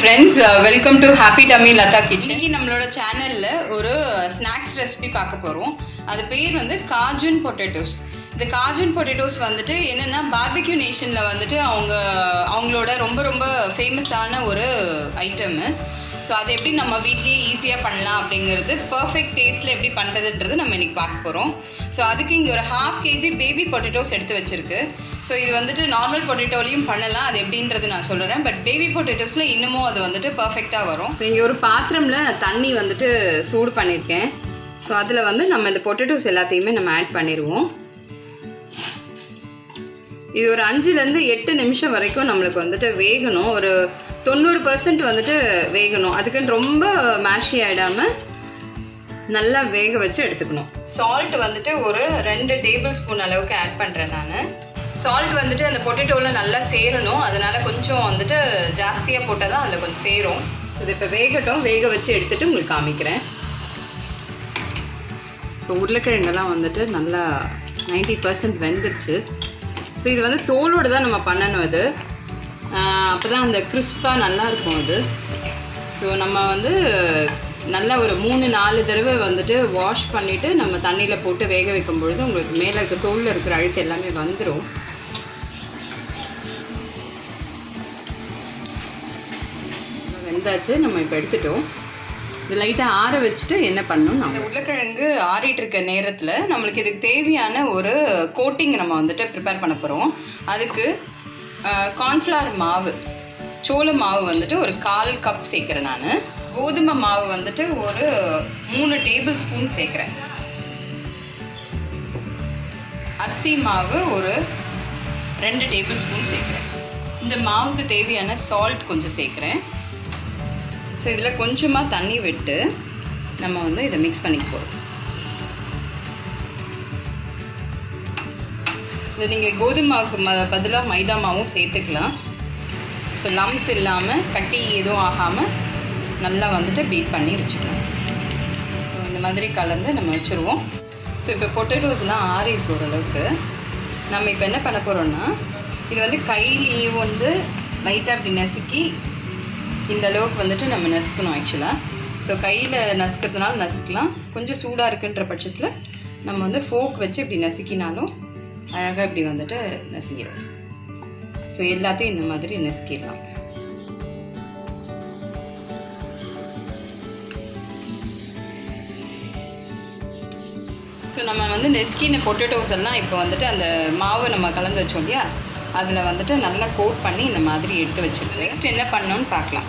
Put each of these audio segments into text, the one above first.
friends welcome to happy tummy Latha kitchen இன்னைக்கு நம்மளோட சேனலில் ஒரு ஸ்நாக்ஸ் ரெசிபி பார்க்க போகிறோம் அது பேர் வந்து காஜுன் பொட்டேட்டோஸ் இந்த காஜுன் பொட்டேட்டோஸ் வந்துட்டு என்னென்னா பார்பிக்யூ நேஷனில் வந்துட்டு அவங்க அவங்களோட ரொம்ப ரொம்ப ஃபேமஸான ஒரு ஐட்டமு ஸோ அதை எப்படி நம்ம வீட்லேயே ஈஸியாக பண்ணலாம் அப்படிங்கிறது பர்ஃபெக்ட் டேஸ்ட்டில் எப்படி பண்ணுறதுன்றது நம்ம இன்னைக்கு பார்க்க போகிறோம் ஸோ அதுக்கு இங்கே ஒரு ஹாஃப் கேஜி பேபி பொட்டேட்டோஸ் எடுத்து வச்சுருக்கு ஸோ இது வந்துட்டு நார்மல் பொட்டேட்டோலையும் பண்ணலாம் அது எப்படின்றது நான் சொல்கிறேன் பட் பேபி பொட்டேட்டோஸில் இன்னமும் அது வந்துட்டு பர்ஃபெக்டாக வரும் ஸோ இங்கே ஒரு பாத்திரமில் தண்ணி வந்துட்டு சூடு பண்ணியிருக்கேன் ஸோ அதில் வந்து நம்ம இந்த பொட்டேட்டோஸ் எல்லாத்தையுமே நம்ம ஆட் பண்ணிடுவோம் இது ஒரு அஞ்சுலேருந்து எட்டு நிமிஷம் வரைக்கும் நம்மளுக்கு வந்துட்டு வேகணும் ஒரு தொண்ணூறு பர்சன்ட் வந்துட்டு வேகணும் அதுக்குன்னு ரொம்ப மேஷி ஆகிடாமல் நல்லா வேக வச்சு எடுத்துக்கணும் சால்ட் வந்துட்டு ஒரு ரெண்டு டேபிள் ஸ்பூன் அளவுக்கு ஆட் பண்ணுறேன் நான் சால்ட் வந்துட்டு அந்த பொட்டேட்டோவில் நல்லா சேரணும் அதனால கொஞ்சம் வந்துட்டு ஜாஸ்தியாக போட்டால் தான் அதில் கொஞ்சம் சேரும் ஸோ இது இப்போ வேகட்டும் வேக வச்சு எடுத்துகிட்டு உங்களுக்கு காமிக்கிறேன் இப்போ உருளைக்கிழங்கெல்லாம் வந்துட்டு நல்லா நைன்டி பர்சன்ட் வெந்துருச்சு ஸோ இது வந்து தோலோடு தான் நம்ம பண்ணணும் அது அப்போ தான் அந்த கிறிஸ்பாக நல்லா இருக்கும் அது ஸோ நம்ம வந்து நல்லா ஒரு மூணு நாலு தடவை வந்துட்டு வாஷ் பண்ணிவிட்டு நம்ம தண்ணியில் போட்டு வேக வைக்கும் பொழுது உங்களுக்கு மேலே இருக்க தோலில் இருக்கிற அழுக்கு எல்லாமே வந்துடும் வெந்தாச்சு நம்ம இப்போ எடுத்துட்டோம் இது லைட்டாக ஆற வச்சுட்டு என்ன பண்ணணும் நம்ம உருளைக்கிழங்கு ஆறிட்டு இருக்க நேரத்தில் நம்மளுக்கு இதுக்கு தேவையான ஒரு கோட்டிங் நம்ம வந்துட்டு ப்ரிப்பேர் பண்ண போகிறோம் அதுக்கு கார்ன்ஃப்ளவர் மாவு சோள மாவு வந்துட்டு ஒரு கால் கப் சேர்க்குறேன் நான் கோதுமை மாவு வந்துட்டு ஒரு மூணு டேபிள் ஸ்பூன் சேர்க்குறேன் அரிசி மாவு ஒரு ரெண்டு டேபிள் ஸ்பூன் சேர்க்குறேன் இந்த மாவுக்கு தேவையான சால்ட் கொஞ்சம் சேர்க்குறேன் ஸோ இதில் கொஞ்சமாக தண்ணி விட்டு நம்ம வந்து இதை மிக்ஸ் பண்ணிக்க போகிறோம் இது நீங்கள் கோதுமை மாவுக்கு ம பதிலாக மைதா மாவும் சேர்த்துக்கலாம் ஸோ லம்ஸ் இல்லாமல் கட்டி எதுவும் ஆகாமல் நல்லா வந்துட்டு பீட் பண்ணி வச்சுக்கலாம் ஸோ இந்த மாதிரி கலந்து நம்ம வச்சுருவோம் ஸோ இப்போ பொட்டேட்டோஸ்லாம் ஆறி இருக்கு ஓரளவுக்கு நம்ம இப்போ என்ன பண்ண போகிறோம்னா இது வந்து கையிலையும் வந்து லைட்டாக அப்படி நசுக்கி இந்த அளவுக்கு வந்துட்டு நம்ம நசுக்கணும் ஆக்சுவலாக ஸோ கையில் நசுக்கிறதுனால நசுக்கலாம் கொஞ்சம் சூடாக இருக்குன்ற பட்சத்தில் நம்ம வந்து ஃபோக் வச்சு இப்படி நசுக்கினாலும் அழகாக இப்படி வந்துட்டு நசுக்கிடும் ஸோ எல்லாத்தையும் இந்த மாதிரி நசுக்கிடலாம் ஸோ நம்ம வந்து நெஸ்கின பொட்டேட்டோஸ் எல்லாம் இப்போ வந்துட்டு அந்த மாவு நம்ம கலந்து வச்சோம் இல்லையா அதில் வந்துட்டு நல்லா கோட் பண்ணி இந்த மாதிரி எடுத்து வச்சுருக்கோம் நெக்ஸ்ட் என்ன பண்ணோன்னு பார்க்கலாம்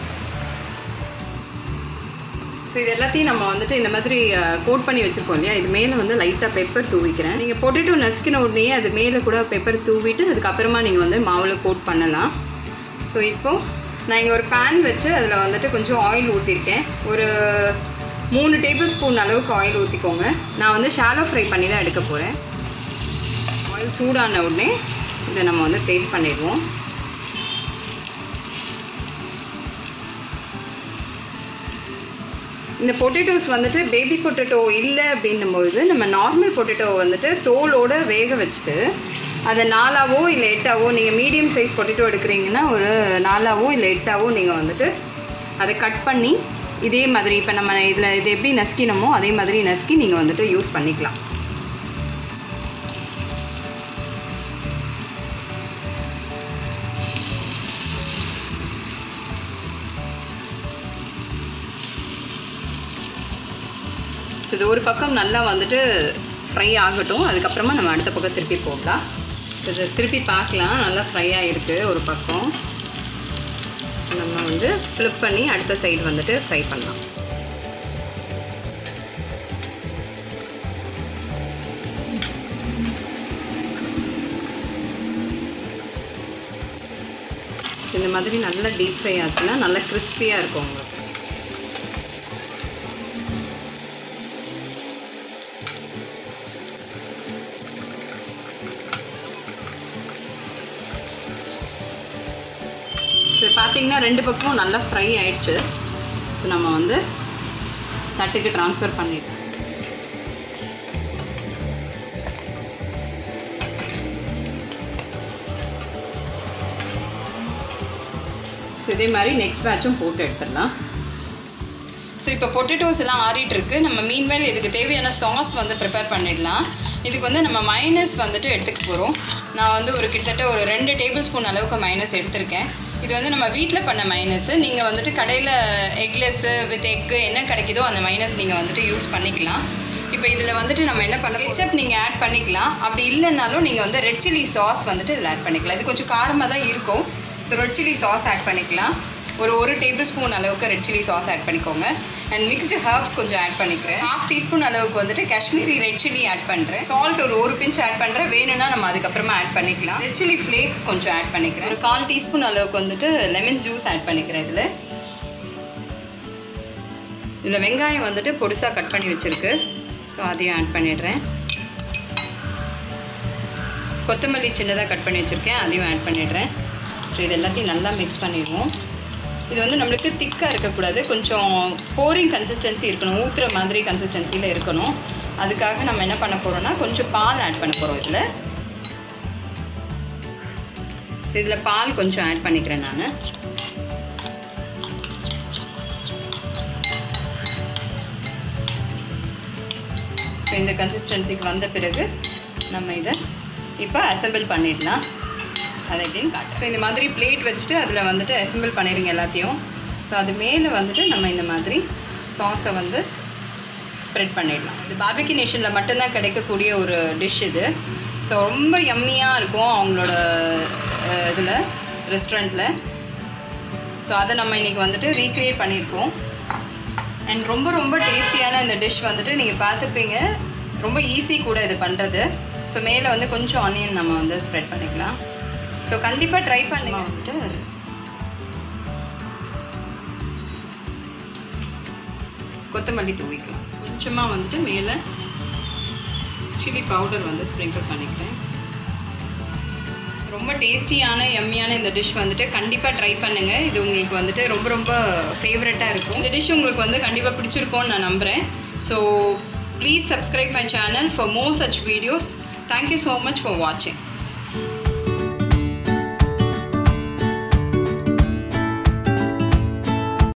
ஸோ இது எல்லாத்தையும் நம்ம வந்துட்டு இந்த மாதிரி கோட் பண்ணி வச்சுருக்கோம் இல்லையா இது மேலே வந்து லைட்டாக பெப்பர் தூவிக்கிறேன் நீங்கள் பொட்டேட்டோ நசுக்கின உடனே அது மேலே கூட பெப்பர் தூவிட்டு அதுக்கப்புறமா நீங்கள் வந்து மாவில் கோட் பண்ணலாம் ஸோ இப்போது நான் இங்கே ஒரு பேன் வச்சு அதில் வந்துட்டு கொஞ்சம் ஆயில் ஊற்றிருக்கேன் ஒரு மூணு டேபிள் ஸ்பூன் அளவுக்கு ஆயில் ஊற்றிக்கோங்க நான் வந்து ஷாலோ ஃப்ரை பண்ணி தான் எடுக்க போகிறேன் ஆயில் சூடான உடனே இதை நம்ம வந்து டேஸ்ட் பண்ணிடுவோம் இந்த பொட்டேட்டோஸ் வந்துட்டு பேபி பொட்டேட்டோ இல்லை அப்படின்னும்போது நம்ம நார்மல் பொட்டேட்டோ வந்துட்டு தோலோடு வேக வச்சுட்டு அதை நாலாவோ இல்லை எட்டாவோ நீங்கள் மீடியம் சைஸ் பொட்டேட்டோ எடுக்கிறீங்கன்னா ஒரு நாலாவோ இல்லை எட்டாவோ நீங்கள் வந்துட்டு அதை கட் பண்ணி இதே மாதிரி இப்போ நம்ம இதில் இது எப்படி நசுக்கினமோ அதே மாதிரி நசுக்கி நீங்கள் வந்துட்டு யூஸ் பண்ணிக்கலாம் இது ஒரு பக்கம் நல்லா வந்துட்டு ஃப்ரை ஆகட்டும் அதுக்கப்புறமா நம்ம அடுத்த பக்கம் திருப்பி போடலாம் இது திருப்பி பார்க்கலாம் நல்லா ஃப்ரை ஆகிருக்கு ஒரு பக்கம் நம்ம வந்து ஃப்ளிப் பண்ணி அடுத்த சைடு வந்துட்டு ஃப்ரை பண்ணலாம் இந்த மாதிரி நல்லா டீப் ஃப்ரை ஆச்சுன்னா நல்லா கிறிஸ்பியாக இருக்கும் உங்களுக்கு ஸோ பார்த்தீங்கன்னா ரெண்டு பக்கமும் நல்லா ஃப்ரை ஆயிடுச்சு ஸோ நம்ம வந்து தட்டுக்கு ட்ரான்ஸ்ஃபர் பண்ணிடுறோம் ஸோ இதே மாதிரி நெக்ஸ்ட் பேட்சும் போட்டு எடுத்துடலாம் ஸோ இப்போ பொட்டேட்டோஸ் எல்லாம் ஆறிட்டு இருக்கு நம்ம மீன்வேல் இதுக்கு தேவையான சாஸ் வந்து ப்ரிப்பேர் பண்ணிடலாம் இதுக்கு வந்து நம்ம மைனஸ் வந்துட்டு எடுத்துக்க போகிறோம் நான் வந்து ஒரு கிட்டத்தட்ட ஒரு ரெண்டு டேபிள் ஸ்பூன் அளவுக்கு மைனஸ் எடுத்திருக்கேன் இது வந்து நம்ம வீட்டில் பண்ண மைனஸ் நீங்கள் வந்துட்டு கடையில் எக்லெஸ்ஸு வித் எக்கு என்ன கிடைக்குதோ அந்த மைனஸ் நீங்கள் வந்துட்டு யூஸ் பண்ணிக்கலாம் இப்போ இதில் வந்துட்டு நம்ம என்ன பண்ணுறோம் கெச்சப் நீங்கள் ஆட் பண்ணிக்கலாம் அப்படி இல்லைனாலும் நீங்கள் வந்து ரெட் சில்லி சாஸ் வந்துட்டு இதில் ஆட் பண்ணிக்கலாம் இது கொஞ்சம் காரமாக தான் இருக்கும் so red chilli sauce add பண்ணிக்கலாம் ஒரு ஒரு டேபிள் ஸ்பூன் அளவுக்கு ரெட் சில்லி சாஸ் ஆட் பண்ணிக்கோங்க அண்ட் மிக்ஸ்டு ஹர்ப்ஸ் கொஞ்சம் ஆட் பண்ணிக்கிறேன் ஹாஃப் டீஸ்பூன் அளவுக்கு வந்துட்டு காஷ்மீரி ரெட் சில்லி ஆட் பண்ணுறேன் சால்ட் ஒரு ஒரு பிஞ்ச் ஆட் பண்ணுறேன் வேணும்னா நம்ம அதுக்கப்புறமா ஆட் பண்ணிக்கலாம் ரெட் சில்லி ஃப்ளேக்ஸ் கொஞ்சம் ஆட் பண்ணிக்கிறேன் ஒரு கால் டீஸ்பூன் அளவுக்கு வந்துட்டு லெமன் ஜூஸ் ஆட் பண்ணிக்கிறேன் இதில் இதில் வெங்காயம் வந்துட்டு பொடிசாக கட் பண்ணி வச்சுருக்கு ஸோ அதையும் ஆட் பண்ணிடுறேன் கொத்தமல்லி சின்னதாக கட் பண்ணி வச்சுருக்கேன் அதையும் ஆட் பண்ணிடுறேன் ஸோ இது எல்லாத்தையும் நல்லா மிக்ஸ் பண்ணிடுவோம் இது வந்து நம்மளுக்கு திக்காக இருக்கக்கூடாது கொஞ்சம் போரிங் கன்சிஸ்டன்சி இருக்கணும் ஊற்றுற மாதிரி கன்சிஸ்டன்சியில் இருக்கணும் அதுக்காக நம்ம என்ன பண்ண போகிறோம்னா கொஞ்சம் பால் ஆட் பண்ண போகிறோம் இதில் ஸோ இதில் பால் கொஞ்சம் ஆட் பண்ணிக்கிறேன் நான் ஸோ இந்த கன்சிஸ்டன்சிக்கு வந்த பிறகு நம்ம இதை இப்போ அசெம்பிள் பண்ணிடலாம் அதை எப்படின்னு காட்டு ஸோ இந்த மாதிரி பிளேட் வச்சுட்டு அதில் வந்துட்டு அசெம்பிள் பண்ணிடுங்க எல்லாத்தையும் ஸோ அது மேலே வந்துட்டு நம்ம இந்த மாதிரி சாஸை வந்து ஸ்ப்ரெட் பண்ணிடலாம் இது பார்பிக்யூ நேஷனில் மட்டும்தான் கிடைக்கக்கூடிய ஒரு டிஷ் இது ஸோ ரொம்ப யம்மியாக இருக்கும் அவங்களோட இதில் ரெஸ்டாரண்ட்டில் ஸோ அதை நம்ம இன்றைக்கி வந்துட்டு ரீக்ரியேட் பண்ணியிருக்கோம் அண்ட் ரொம்ப ரொம்ப டேஸ்டியான இந்த டிஷ் வந்துட்டு நீங்கள் பார்த்துருப்பீங்க ரொம்ப ஈஸி கூட இது பண்ணுறது ஸோ மேலே வந்து கொஞ்சம் ஆனியன் நம்ம வந்து ஸ்ப்ரெட் பண்ணிக்கலாம் ஸோ கண்டிப்பாக ட்ரை பண்ணுங்க வந்துட்டு கொத்தமல்லி தூவிக்கலாம் கொஞ்சமாக வந்துட்டு மேலே சில்லி பவுடர் வந்து ஸ்ப்ரிங்கிள் பண்ணிக்கிறேன் ரொம்ப டேஸ்டியான எம்மியான இந்த டிஷ் வந்துட்டு கண்டிப்பாக ட்ரை பண்ணுங்கள் இது உங்களுக்கு வந்துட்டு ரொம்ப ரொம்ப ஃபேவரட்டாக இருக்கும் இந்த டிஷ் உங்களுக்கு வந்து கண்டிப்பாக பிடிச்சிருக்கோன்னு நான் நம்புகிறேன் so please subscribe my channel for more such videos thank you so much for வாட்சிங்